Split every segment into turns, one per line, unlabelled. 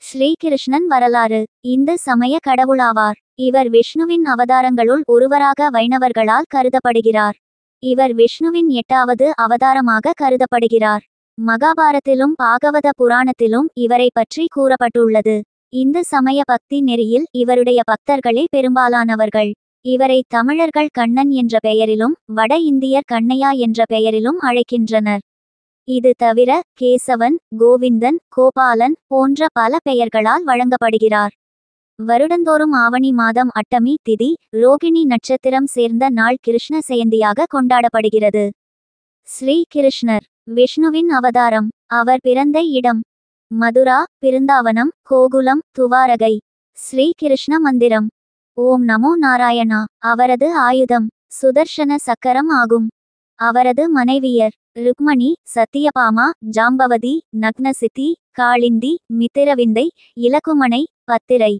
ஸ்ரீகிருஷ்ணன் வரலாறு இந்து சமய கடவுளாவார் இவர் விஷ்ணுவின் அவதாரங்களுள் ஒருவராக வைணவர்களால் கருதப்படுகிறார் இவர் விஷ்ணுவின் எட்டாவது அவதாரமாக கருதப்படுகிறார் மகாபாரத்திலும் பாகவத புராணத்திலும் இவரை பற்றி கூறப்பட்டுள்ளது இந்து சமய பக்தி நெறியில் இவருடைய பக்தர்களே பெரும்பாலானவர்கள் இவரை தமிழர்கள் கண்ணன் என்ற பெயரிலும் வட இந்தியர் கண்ணையா என்ற பெயரிலும் அழைக்கின்றனர் இது தவிர கேசவன் கோவிந்தன் கோபாலன் போன்ற பல பெயர்களால் வழங்கப்படுகிறார் வருடந்தோறும் ஆவணி மாதம் அட்டமி திதி ரோகிணி நட்சத்திரம் சேர்ந்த நாள் கிருஷ்ண ஜெயந்தியாக கொண்டாடப்படுகிறது ஸ்ரீ கிருஷ்ணர் விஷ்ணுவின் அவதாரம் அவர் பிறந்த இடம் மதுரா பிருந்தாவனம் கோகுலம் துவாரகை ஸ்ரீ கிருஷ்ண மந்திரம் ஓம் நமோ நாராயணா அவரது ஆயுதம் சுதர்ஷன சக்கரம் ஆகும் அவரது மனைவியர் ருக்மணி சத்தியபாமா ஜாம்பவதி நக்னசித்தி காளிந்தி மித்திரவிந்தை இலக்குமனை பத்திரை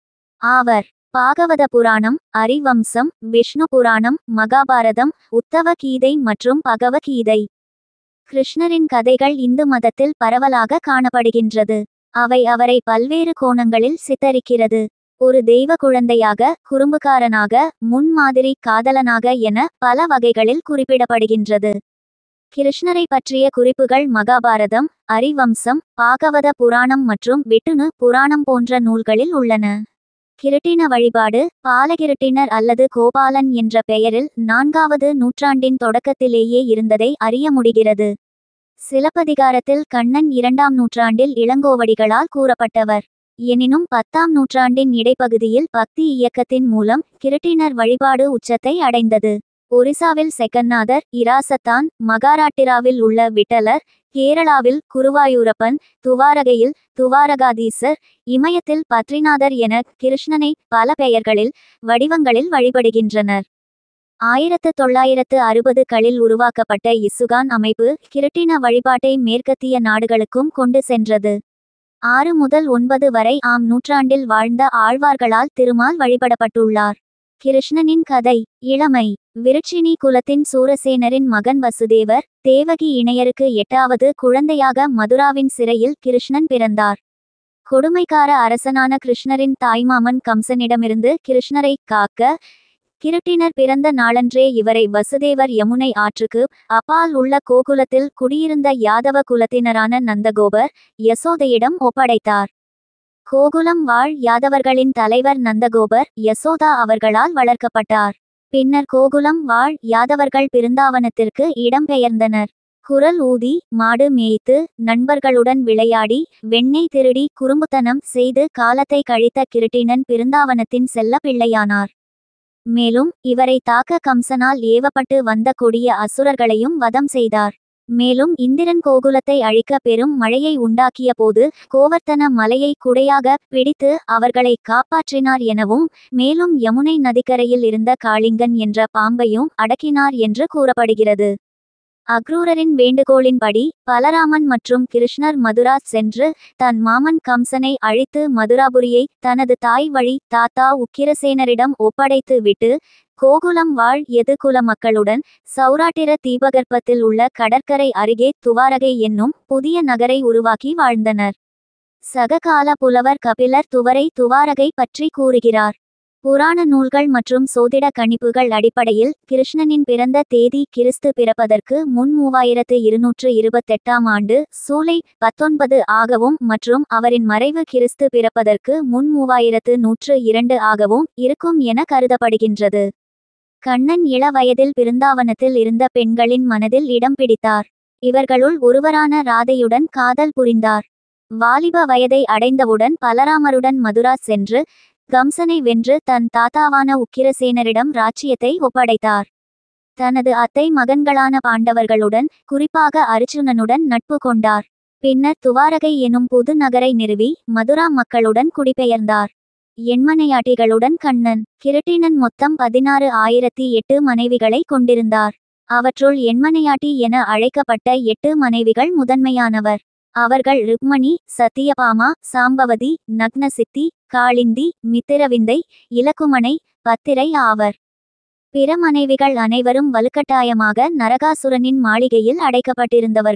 ஆவர் பாகவத புராணம் அரிவம்சம் விஷ்ணு புராணம் மகாபாரதம் உத்தவ கீதை மற்றும் பகவகீதை கிருஷ்ணரின் கதைகள் இந்து மதத்தில் பரவலாக காணப்படுகின்றது அவை அவரை பல்வேறு கோணங்களில் சித்தரிக்கிறது ஒரு தெய்வ குழந்தையாக குறும்புக்காரனாக முன்மாதிரி காதலனாக என பல வகைகளில் குறிப்பிடப்படுகின்றது கிருஷ்ணரை பற்றிய குறிப்புகள் மகாபாரதம் அரிவம்சம் பாகவத புராணம் மற்றும் விட்டுணு புராணம் போன்ற நூல்களில் உள்ளன கிருட்டின வழிபாடு பாலகிருட்டினர் அல்லது கோபாலன் என்ற பெயரில் நான்காவது நூற்றாண்டின் தொடக்கத்திலேயே இருந்ததை அறிய முடிகிறது சிலப்பதிகாரத்தில் கண்ணன் இரண்டாம் நூற்றாண்டில் இளங்கோவடிகளால் கூறப்பட்டவர் எனினும் பத்தாம் நூற்றாண்டின் இடைப்பகுதியில் பக்தி இயக்கத்தின் மூலம் கிருட்டினர் வழிபாடு உச்சத்தை அடைந்தது ஒரிசாவில் செகன்னாதர் இராசத்தான் மகாராட்டிராவில் உள்ள விட்டலர் கேரளாவில் குருவாயூரப்பன் துவாரகையில் துவாரகாதீசர் இமயத்தில் பத்ரிநாதர் என கிருஷ்ணனை பல பெயர்களில் வடிவங்களில் வழிபடுகின்றனர் ஆயிரத்து தொள்ளாயிரத்து அறுபதுகளில் உருவாக்கப்பட்ட இசுகான் அமைப்பு கிருட்டின வழிபாட்டை மேற்கத்திய நாடுகளுக்கும் கொண்டு சென்றது ஆறு முதல் ஒன்பது வரை ஆம் நூற்றாண்டில் வாழ்ந்த ஆழ்வார்களால் திருமால் வழிபடப்பட்டுள்ளார் கிருஷ்ணனின் கதை இளமை விருட்சினி குலத்தின் சூரசேனரின் மகன் வசுதேவர் தேவகி இணையருக்கு எட்டாவது குழந்தையாக மதுராவின் சிறையில் கிருஷ்ணன் பிறந்தார் கொடுமைக்கார அரசனான கிருஷ்ணரின் தாய்மாமன் கம்சனிடமிருந்து கிருஷ்ணரை காக்க கிருட்டினர் பிறந்த நாளன்றே இவரை வசுதேவர் யமுனை ஆற்றுக்கு அப்பால் உள்ள கோகுலத்தில் குடியிருந்த யாதவ குலத்தினரான நந்தகோபர் யசோதையிடம் ஒப்படைத்தார் கோகுலம் வாழ் யாதவர்களின் தலைவர் நந்தகோபர் யசோதா அவர்களால் வளர்க்கப்பட்டார் பின்னர் கோகுலம் வாழ் யாதவர்கள் பிருந்தாவனத்திற்கு இடம்பெயர்ந்தனர் குரல் ஊதி மாடு மேய்த்து நண்பர்களுடன் விளையாடி வெண்ணெய் திருடி குறும்புத்தனம் செய்து காலத்தை கழித்த கிருட்டினன் பிருந்தாவனத்தின் செல்ல பிள்ளையானார் மேலும் இவரை தாக்க கம்சனால் ஏவப்பட்டு வந்த கொடிய அசுரர்களையும் வதம் செய்தார் மேலும் இந்திரன் கோகுலத்தை அழிக்க பெரும் மழையை உண்டாக்கிய போது கோவர்த்தன மலையை குடையாக பிடித்து அவர்களை காப்பாற்றினார் எனவும் மேலும் யமுனை நதிக்கரையில் இருந்த காளிங்கன் என்ற பாம்பையும் அடக்கினார் என்று கூறப்படுகிறது அக்ரூரரின் வேண்டுகோளின்படி பலராமன் மற்றும் கிருஷ்ணர் மதுரா சென்று தன் மாமன் கம்சனை அழித்து மதுராபுரியை தனது தாய் வழி தாத்தா உக்கிரசேனரிடம் ஒப்படைத்து விட்டு கோகுலம் வாழ் எதுகுல மக்களுடன் சௌராட்டிர தீபகற்பத்தில் உள்ள கடற்கரை அருகே துவாரகை என்னும் புதிய நகரை உருவாக்கி வாழ்ந்தனர் சககால புலவர் கபிலர் துவரை துவாரகை பற்றி கூறுகிறார் புராண நூல்கள் மற்றும் சோதிட கணிப்புகள் அடிப்படையில் கிருஷ்ணனின் பிறந்த தேதி கிறிஸ்து பிறப்பதற்கு முன் மூவாயிரத்து இருநூற்று இருபத்தெட்டாம் ஆண்டு சூலை பத்தொன்பது ஆகவும் மற்றும் அவரின் மறைவு கிறிஸ்து பிறப்பதற்கு முன் மூவாயிரத்து நூற்று இரண்டு ஆகவும் இருக்கும் என கருதப்படுகின்றது கண்ணன் இள வயதில் பிருந்தாவனத்தில் இருந்த பெண்களின் மனதில் இடம் பிடித்தார் இவர்களுள் ஒருவரான ராதையுடன் காதல் புரிந்தார் வாலிப வயதை அடைந்தவுடன் பலராமருடன் மதுரா சென்று கம்சனை வென்று தன் தாத்தாவான உக்கிரசேனரிடம் ராச்சியத்தை ஒப்படைத்தார் தனது அத்தை மகன்களான பாண்டவர்களுடன் குறிப்பாக அர்ஜுனனுடன் நட்பு கொண்டார் பின்னர் துவாரகை எனும் புது நகரை நிறுவி மதுரா மக்களுடன் குடிபெயர்ந்தார் எண்மனையாட்டிகளுடன் கண்ணன் கிருட்டினன் மொத்தம் பதினாறு ஆயிரத்தி எட்டு மனைவிகளை கொண்டிருந்தார் அவற்றுள் எண்மனையாட்டி என அழைக்கப்பட்ட எட்டு மனைவிகள் முதன்மையானவர் அவர்கள் ருக்மணி சத்தியபாமா சாம்பவதி நக்னசித்தி காளிந்தி மித்திரவிந்தை இலக்குமனை பத்திரை ஆவர் பிற மனைவிகள் அனைவரும் வலுக்கட்டாயமாக நரகாசுரனின் மாளிகையில் அடைக்கப்பட்டிருந்தவர்கள்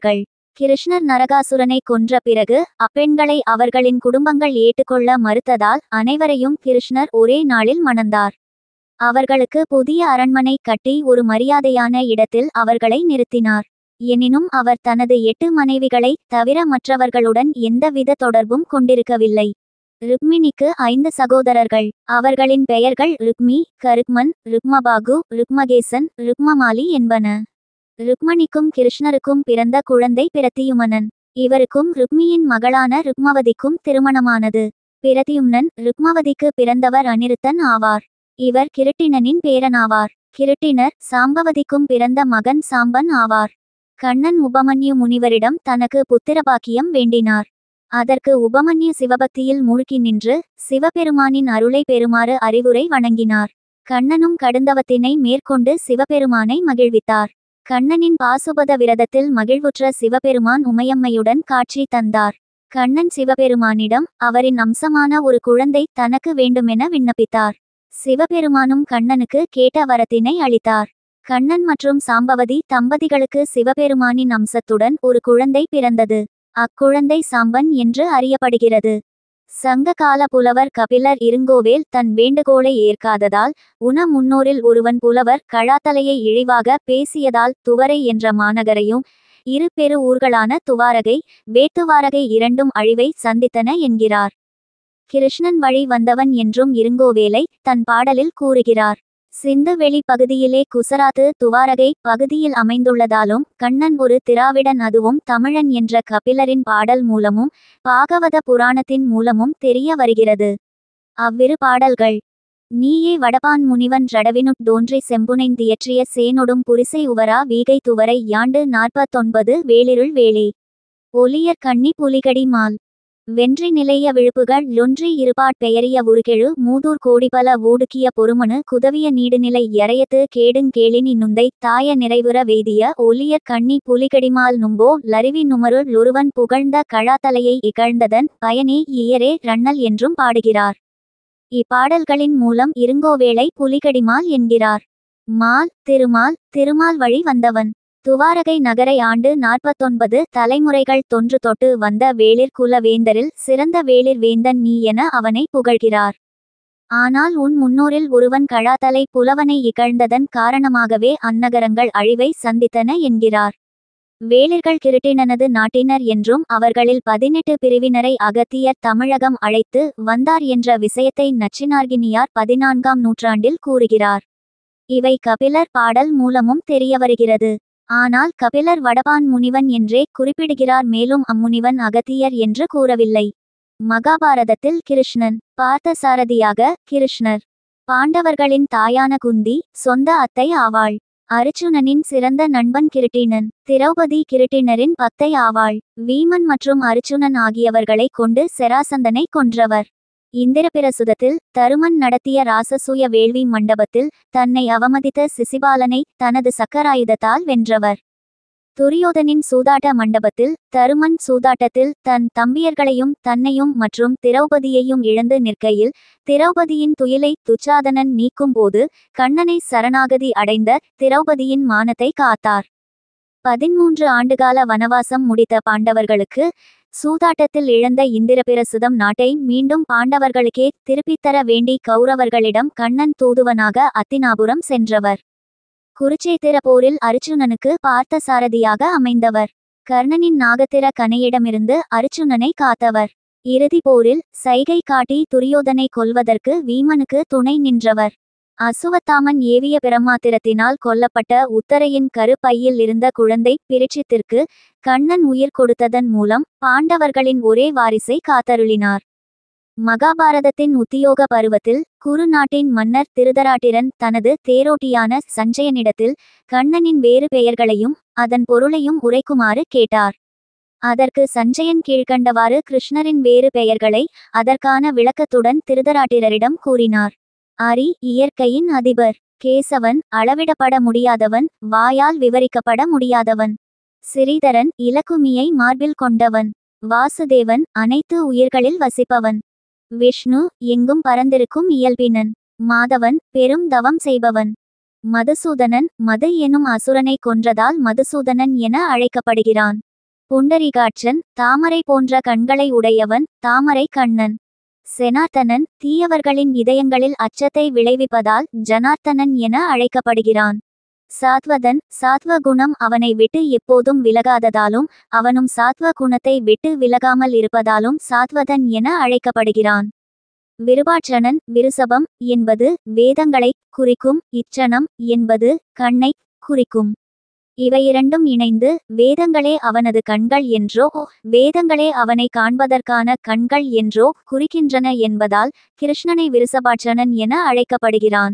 கிருஷ்ணர் நரகாசுரனை கொன்ற பிறகு அப்பெண்களை அவர்களின் குடும்பங்கள் ஏற்றுக்கொள்ள மறுத்ததால் அனைவரையும் கிருஷ்ணர் ஒரே நாளில் மணந்தார் அவர்களுக்கு புதிய அரண்மனை கட்டி ஒரு மரியாதையான இடத்தில் அவர்களை நிறுத்தினார் எனினும் அவர் தனது எட்டு மனைவிகளை தவிர மற்றவர்களுடன் எந்தவித தொடர்பும் கொண்டிருக்கவில்லை ருக்மிணிக்கு ஐந்து சகோதரர்கள் அவர்களின் பெயர்கள் ருக்மி கருக்மன் ருக்மபாகு ருக்மகேசன் ருக்மமாலி என்பன ருக்மணிக்கும் கிருஷ்ணருக்கும் பிறந்த குழந்தை பிரத்தியுமனன் இவருக்கும் ருக்மியின் மகளான ருக்மவதிக்கும் திருமணமானது பிரதியும்னன் ருக்மவதிக்கு பிறந்தவர் அனிருத்தன் ஆவார் இவர் கிருட்டிணனின் பேரனாவார் கிருட்டினர் சாம்பவதிக்கும் பிறந்த மகன் சாம்பன் ஆவார் கண்ணன் உபமன்யு முனிவரிடம் தனக்கு புத்திரபாக்கியம் வேண்டினார் அதற்கு உபமன்யு சிவபக்தியில் மூழ்கி நின்று சிவபெருமானின் அருளை பெறுமாறு அறிவுரை வழங்கினார் கண்ணனும் கடுந்தவத்தினை மேற்கொண்டு சிவபெருமானை மகிழ்வித்தார் கண்ணனின் பாசுபத விரதத்தில் மகிழ்வுற்ற சிவபெருமான் உமையம்மையுடன் காட்சி தந்தார் கண்ணன் சிவபெருமானிடம் அவரின் அம்சமான ஒரு குழந்தை தனக்கு வேண்டுமென விண்ணப்பித்தார் சிவபெருமானும் கண்ணனுக்கு கேட்ட வரத்தினை அளித்தார் கண்ணன் மற்றும் சாம்பவதி தம்பதிகளுக்கு சிவபெருமானின் அம்சத்துடன் ஒரு குழந்தை பிறந்தது அக்குழந்தை சாம்பன் என்று அறியப்படுகிறது சங்க கால புலவர் கபிலர் இருங்கோவேல் தன் வேண்டுகோளை ஏற்காததால் உன முன்னோரில் ஒருவன் புலவர் கழாத்தலையை இழிவாக பேசியதால் துவரை என்ற மாநகரையும் இரு பெரு ஊர்களான துவாரகை வேட்டுவாரகை இரண்டும் அழிவை சந்தித்தன என்கிறார் கிருஷ்ணன் வழி வந்தவன் என்றும் இருங்கோவேலை தன் பாடலில் கூறுகிறார் சிந்துவெளி பகுதியிலே குசராத்து துவாரகை பகுதியில் அமைந்துள்ளதாலும் கண்ணன் ஒரு திராவிடன் அதுவும் தமிழன் என்ற கபிலரின் பாடல் மூலமும் பாகவத புராணத்தின் மூலமும் தெரிய வருகிறது அவ்விரு பாடல்கள் நீயே வடபான் முனிவன் ரடவினுட் தோன்றி செம்புனைந்தியற்றிய சேனொடும் புரிசை உவரா வீகை துவரை யாண்டு நாற்பத்தொன்பது வேளிருள் வேளே ஒலியர் கண்ணி புலிகடி மால் வென்றி நிலைய விழுப்புகள் லொன்றி இருபாட் பெயரிய உருகெழு மூதூர் கோடிபல ஊடுக்கிய பொறுமனு குதவிய நீடுநிலை எறையத்து கேடுங் கேளினி நுந்தை தாய நிறைவுற வேதிய ஒலியர் கண்ணி புலிகடிமால் நும்போ லருவி நுமருள் ஒருவன் புகழ்ந்த கழாத்தலையை இகழ்ந்ததன் பயனே இயரே ரண்ணல் என்றும் பாடுகிறார் இப்பாடல்களின் மூலம் இருங்கோவேளை புலிகடிமால் என்கிறார் மால் திருமால் திருமால் வழி வந்தவன் துவாரகை நகரை ஆண்டு நாற்பத்தொன்பது தலைமுறைகள் தொன்று தொட்டு வந்த வேளிர் குல வேந்தரில் சிறந்த வேளிர் வேந்தன் நீ என அவனை புகழ்கிறார் ஆனால் உன் முன்னோரில் ஒருவன் கழாத்தலை புலவனை இகழ்ந்ததன் காரணமாகவே அந்நகரங்கள் அழிவை சந்தித்தன என்கிறார் வேளிர்கள் கிருட்டினனது நாட்டினர் என்றும் அவர்களில் பதினெட்டு பிரிவினரை அகத்தியர் தமிழகம் அழைத்து வந்தார் என்ற விஷயத்தை நச்சினார்கினியார் பதினான்காம் நூற்றாண்டில் கூறுகிறார் இவை கபிலர் பாடல் மூலமும் தெரியவருகிறது ஆனால் கபிலர் வடபான் முனிவன் என்றே குறிப்பிடுகிறார் மேலும் அம்முனிவன் அகத்தியர் என்று கூறவில்லை மகாபாரதத்தில் கிருஷ்ணன் பார்த்தசாரதியாக கிருஷ்ணர் பாண்டவர்களின் தாயான குந்தி சொந்த அத்தை ஆவாள் அர்ச்சுனனின் சிறந்த நண்பன் கிருட்டினன் திரௌபதி கிருட்டினரின் பத்தை ஆவாள் வீமன் மற்றும் அர்ச்சுனன் ஆகியவர்களை கொண்டு செராசந்தனை கொன்றவர் இந்திரபிரசுதத்தில் தருமன் நடத்திய ராசசூய வேள்வி மண்டபத்தில் தன்னை அவமதித்த சிசிபாலனை தனது சக்கராயுதத்தால் வென்றவர் துரியோதனின் சூதாட்ட மண்டபத்தில் தருமன் சூதாட்டத்தில் தன் தம்பியர்களையும் தன்னையும் மற்றும் திரௌபதியையும் இழந்து நிற்கையில் திரௌபதியின் துயிலை துச்சாதனன் நீக்கும்போது கண்ணனை சரணாகதி அடைந்த திரௌபதியின் மானத்தை காத்தார் பதிமூன்று ஆண்டுகால வனவாசம் முடித்த பாண்டவர்களுக்கு சூதாட்டத்தில் இழந்த இந்திரபிரசுதம் நாட்டை மீண்டும் பாண்டவர்களுக்கே திருப்பித்தர வேண்டி கௌரவர்களிடம் கண்ணன் தூதுவனாக அத்தினாபுரம் சென்றவர் குருச்சேத்திர போரில் அர்ச்சுனனுக்கு பார்த்த சாரதியாக அமைந்தவர் கர்ணனின் நாகத்திர கனையிடமிருந்து அர்ச்சுனனை காத்தவர் இறுதி போரில் சைகை காட்டி துரியோதனை கொல்வதற்கு வீமனுக்கு துணை நின்றவர் அசுவத்தாமன் ஏவிய பிரமாத்திரத்தினால் கொல்லப்பட்ட உத்தரையின் கருப்பையில் இருந்த குழந்தை பிரிட்சித்திற்கு கண்ணன் உயிர் கொடுத்ததன் மூலம் பாண்டவர்களின் ஒரே வாரிசை காத்தருளினார் மகாபாரதத்தின் உத்தியோக பருவத்தில் குரு நாட்டின் மன்னர் திருதராட்டிரன் தனது தேரோட்டியான சஞ்சயனிடத்தில் கண்ணனின் வேறு பெயர்களையும் அதன் பொருளையும் உரைக்குமாறு கேட்டார் அதற்கு சஞ்சயன் கீழ்கண்டவாறு கிருஷ்ணரின் வேறு பெயர்களை அதற்கான விளக்கத்துடன் திருதராட்டிரரிடம் கூறினார் அரி இயற்கையின் அதிபர் கேசவன் அளவிடப்பட முடியாதவன் வாயால் விவரிக்கப்பட முடியாதவன் சிறீதரன் இலக்குமியை மார்பில் கொண்டவன் வாசுதேவன் அனைத்து உயிர்களில் வசிப்பவன் விஷ்ணு எங்கும் பறந்திருக்கும் இயல்பினன் மாதவன் பெரும் தவம் செய்பவன் மதுசூதனன் மது எனும் அசுரனை கொன்றதால் மதுசூதனன் என அழைக்கப்படுகிறான் புண்டரிகாட்சன் தாமரை போன்ற கண்களை உடையவன் தாமரை கண்ணன் செனார்த்தனன் தீயவர்களின் இதயங்களில் அச்சத்தை விளைவிப்பதால் ஜனார்த்தனன் என அழைக்கப்படுகிறான் சாத்வதன் சாத்வ குணம் அவனை விட்டு எப்போதும் விலகாததாலும் அவனும் சாத்வ குணத்தை விட்டு விலகாமல் இருப்பதாலும் சாத்வதன் என அழைக்கப்படுகிறான் விருபாட்சணன் விருசபம் என்பது வேதங்களை குறிக்கும் இச்சனம் என்பது கண்ணை குறிக்கும் இவையிரண்டும் இணைந்து வேதங்களே அவனது கண்கள் என்றோ வேதங்களே அவனை காண்பதற்கான கண்கள் என்றோ குறிக்கின்றன என்பதால் கிருஷ்ணனை விருசபாட்சணன் என அழைக்கப்படுகிறான்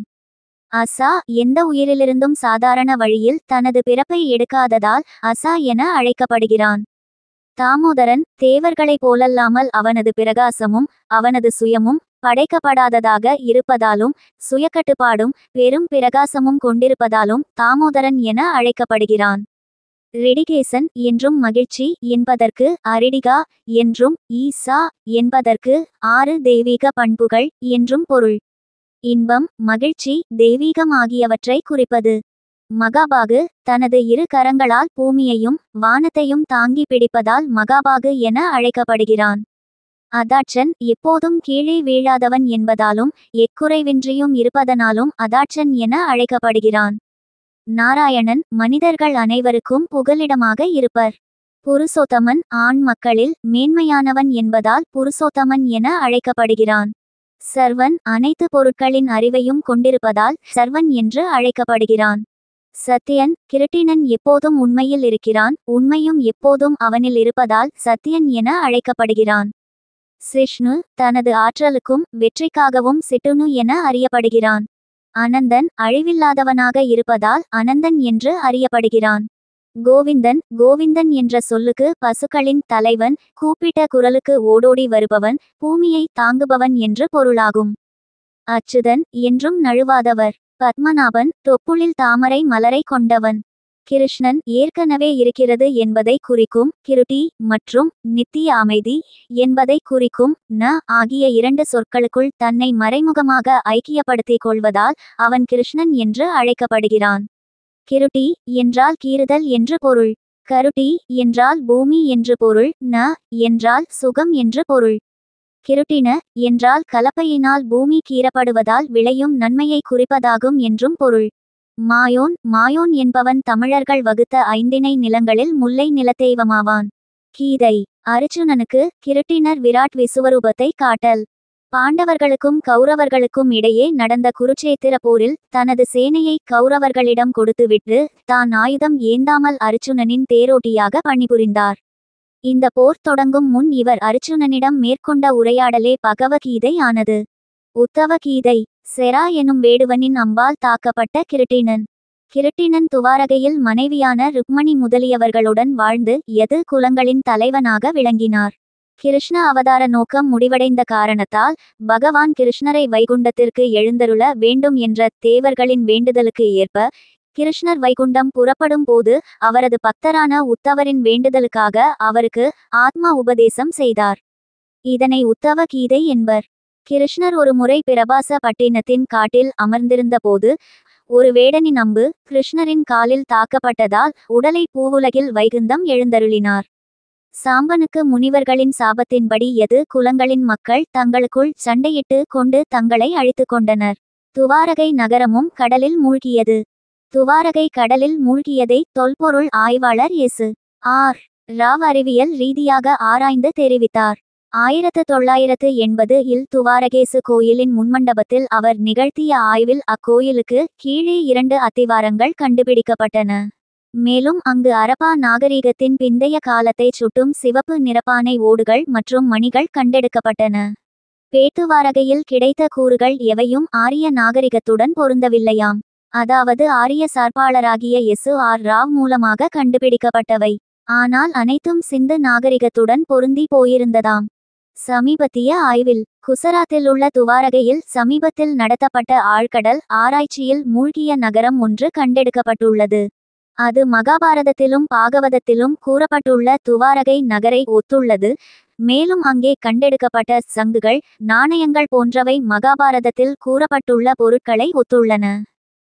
அசா எந்த உயிரிலிருந்தும் சாதாரண வழியில் தனது பிறப்பை எடுக்காததால் அசா என அழைக்கப்படுகிறான் தாமோதரன் தேவர்களைப் போலல்லாமல் அவனது பிரகாசமும் அவனது சுயமும் படைக்கப்படாததாக இருப்பதாலும் சுயக்கட்டுப்பாடும் பெரும் பிரகாசமும் கொண்டிருப்பதாலும் தாமோதரன் என அழைக்கப்படுகிறான் ரிடிகேசன் என்றும் மகிழ்ச்சி என்பதற்கு அரிடிகா என்றும் ஈசா என்பதற்கு ஆறு தெய்வீக பண்புகள் என்றும் பொருள் இன்பம் மகிழ்ச்சி தெய்வீகம் ஆகியவற்றை குறிப்பது மகாபாகு தனது இரு கரங்களால் பூமியையும் வானத்தையும் தாங்கி பிடிப்பதால் மகாபாகு என அழைக்கப்படுகிறான் அதாட்சன் எப்போதும் கீழே வீழாதவன் என்பதாலும் எக்குறைவின்றியும் இருப்பதனாலும் அதாட்சன் என அழைக்கப்படுகிறான் நாராயணன் மனிதர்கள் அனைவருக்கும் புகலிடமாக இருப்பர் புருஷோத்தமன் ஆண் மக்களில் மேன்மையானவன் என்பதால் புருஷோத்தமன் என அழைக்கப்படுகிறான் சர்வன் அனைத்து பொருட்களின் அறிவையும் கொண்டிருப்பதால் சர்வன் என்று அழைக்கப்படுகிறான் சத்தியன் கிருட்டிணன் எப்போதும் உண்மையில் இருக்கிறான் உண்மையும் எப்போதும் அவனில் இருப்பதால் சத்தியன் என அழைக்கப்படுகிறான் சிஷ்ணு தனது ஆற்றலுக்கும் வெற்றிக்காகவும் சிட்டுனு என அறியப்படுகிறான் அனந்தன் அழிவில்லாதவனாக இருப்பதால் அனந்தன் என்று அறியப்படுகிறான் கோவிந்தன் கோவிந்தன் என்ற சொல்லுக்கு பசுக்களின் தலைவன் கூப்பிட்ட குரலுக்கு ஓடோடி வருபவன் பூமியை தாங்குபவன் என்று பொருளாகும் அச்சுதன் என்றும் நழுவாதவர் பத்மநாபன் தொப்புளில் தாமரை மலரை கொண்டவன் கிருஷ்ணன் ஏற்கனவே இருக்கிறது என்பதை குறிக்கும் கிருட்டி மற்றும் நித்திய அமைதி என்பதை குறிக்கும் ந ஆகிய இரண்டு சொற்களுக்குள் தன்னை மறைமுகமாக ஐக்கியப்படுத்திக் கொள்வதால் அவன் கிருஷ்ணன் என்று அழைக்கப்படுகிறான் கிருட்டி என்றால் கீறுதல் என்று பொருள் கருட்டி என்றால் பூமி என்று பொருள் ந என்றால் சுகம் என்று பொருள் கிருட்டின என்றால் கலப்பையினால் பூமி கீறப்படுவதால் விளையும் நன்மையை குறிப்பதாகும் என்றும் பொருள் மாயோன் மாயோன் என்பவன் தமிழர்கள் வகுத்த ஐந்திணை நிலங்களில் முல்லை நிலத்தெய்வமாவான் கீதை அர்ஜுனனுக்கு கிருட்டினர் விராட் விசுவரூபத்தை காட்டல் பாண்டவர்களுக்கும் கௌரவர்களுக்கும் இடையே நடந்த குருச்சேத்திர போரில் தனது சேனையை கௌரவர்களிடம் கொடுத்துவிட்டு தான் ஆயுதம் ஏந்தாமல் அர்ஜுனனின் தேரோட்டியாக பணிபுரிந்தார் இந்த போர் தொடங்கும் முன் இவர் அர்ஜுனனிடம் மேற்கொண்ட உரையாடலே பகவகீதை ஆனது உத்தவ கீதை செரா எனும் வேடுவனின் அம்பால் தாக்கப்பட்ட கிருட்டிணன் கிருட்டிணன் துவாரகையில் மனைவியான ருக்மணி முதலியவர்களுடன் வாழ்ந்து எது குலங்களின் தலைவனாக விளங்கினார் கிருஷ்ண அவதார நோக்கம் முடிவடைந்த காரணத்தால் பகவான் கிருஷ்ணரை வைகுண்டத்திற்கு எழுந்தருள வேண்டும் என்ற தேவர்களின் வேண்டுதலுக்கு ஏற்ப கிருஷ்ணர் வைகுண்டம் புறப்படும் போது அவரது பக்தரான உத்தவரின் வேண்டுதலுக்காக அவருக்கு ஆத்ம உபதேசம் செய்தார் இதனை உத்தவ கீதை என்பர் கிருஷ்ணர் ஒரு முறை பிரபாச பட்டினத்தின் காட்டில் அமர்ந்திருந்த போது ஒரு வேடனின் அம்பு கிருஷ்ணரின் காலில் தாக்கப்பட்டதால் உடலை பூவுலகில் வைகுந்தம் எழுந்தருளினார் சாம்பனுக்கு முனிவர்களின் சாபத்தின்படி எது குலங்களின் மக்கள் தங்களுக்குள் சண்டையிட்டு கொண்டு தங்களை அழித்துக் கொண்டனர் துவாரகை நகரமும் கடலில் மூழ்கியது துவாரகை கடலில் மூழ்கியதை தொல்பொருள் ஆய்வாளர் எசு ஆர் ராவ் அறிவியல் ரீதியாக ஆராய்ந்து தெரிவித்தார் ஆயிரத்து தொள்ளாயிரத்து எண்பது இல் துவாரகேசு கோயிலின் முன்மண்டபத்தில் அவர் நிகழ்த்திய ஆய்வில் அக்கோயிலுக்கு கீழே இரண்டு அத்திவாரங்கள் கண்டுபிடிக்கப்பட்டன மேலும் அங்கு அரபா நாகரிகத்தின் பிந்தைய காலத்தைச் சுட்டும் சிவப்பு நிறப்பானை ஓடுகள் மற்றும் மணிகள் கண்டெடுக்கப்பட்டன பேத்துவாரகையில் கிடைத்த கூறுகள் எவையும் ஆரிய நாகரிகத்துடன் பொருந்தவில்லையாம் அதாவது ஆரிய சார்பாளராகிய எசு ஆர் ராவ் மூலமாக கண்டுபிடிக்கப்பட்டவை ஆனால் அனைத்தும் சிந்து நாகரிகத்துடன் பொருந்தி போயிருந்ததாம் சமீபத்திய ஆய்வில் குசராத்தில் உள்ள துவாரகையில் சமீபத்தில் நடத்தப்பட்ட ஆழ்கடல் ஆராய்ச்சியில் மூழ்கிய நகரம் ஒன்று கண்டெடுக்கப்பட்டுள்ளது அது மகாபாரதத்திலும் பாகவதத்திலும் கூறப்பட்டுள்ள துவாரகை நகரை ஒத்துள்ளது மேலும் அங்கே கண்டெடுக்கப்பட்ட சங்குகள் நாணயங்கள் போன்றவை மகாபாரதத்தில் கூறப்பட்டுள்ள பொருட்களை ஒத்துள்ளன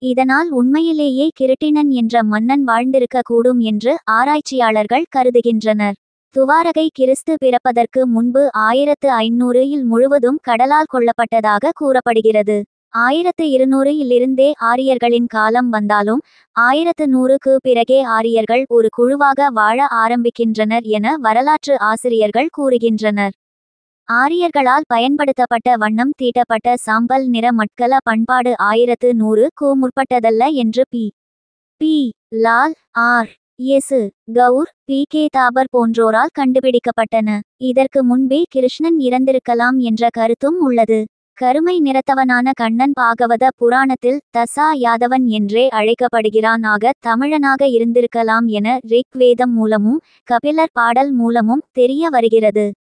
இதனால் உண்மையிலேயே கிருட்டிணன் என்ற மன்னன் வாழ்ந்திருக்க கூடும் என்று ஆராய்ச்சியாளர்கள் கருதுகின்றனர் துவாரகை கிறிஸ்து பிறப்பதற்கு முன்பு ஆயிரத்து ஐநூறில் முழுவதும் கடலால் கொல்லப்பட்டதாக கூறப்படுகிறது ஆயிரத்து இருநூறில் இருந்தே ஆரியர்களின் காலம் வந்தாலும் ஆயிரத்து நூறுக்கு பிறகே ஆரியர்கள் ஒரு குழுவாக வாழ ஆரம்பிக்கின்றனர் என வரலாற்று ஆசிரியர்கள் கூறுகின்றனர் ஆரியர்களால் பயன்படுத்தப்பட்ட வண்ணம் தீட்டப்பட்ட சாம்பல் நிற மட்கல பண்பாடு ஆயிரத்து நூறு க்கு முற்பட்டதல்ல என்று B B Lal R S Gaur B K Thapar போன்றோரால் கண்டுபிடிக்கப்பட்டன இதற்கு முன்பே கிருஷ்ணன் இறந்திருக்கலாம் என்ற கருத்தும் உள்ளது கருமை நிறத்தவனான கண்ணன் பாகவத புராணத்தில் தசா யாதவன் என்றே அழைக்கப்படுகிறான் ஆக தமிழனாக இருந்திருக்கலாம் என ரிக் வேதம் மூலமும் கபிலர் பாடல் மூலமும் தெரிய வருகிறது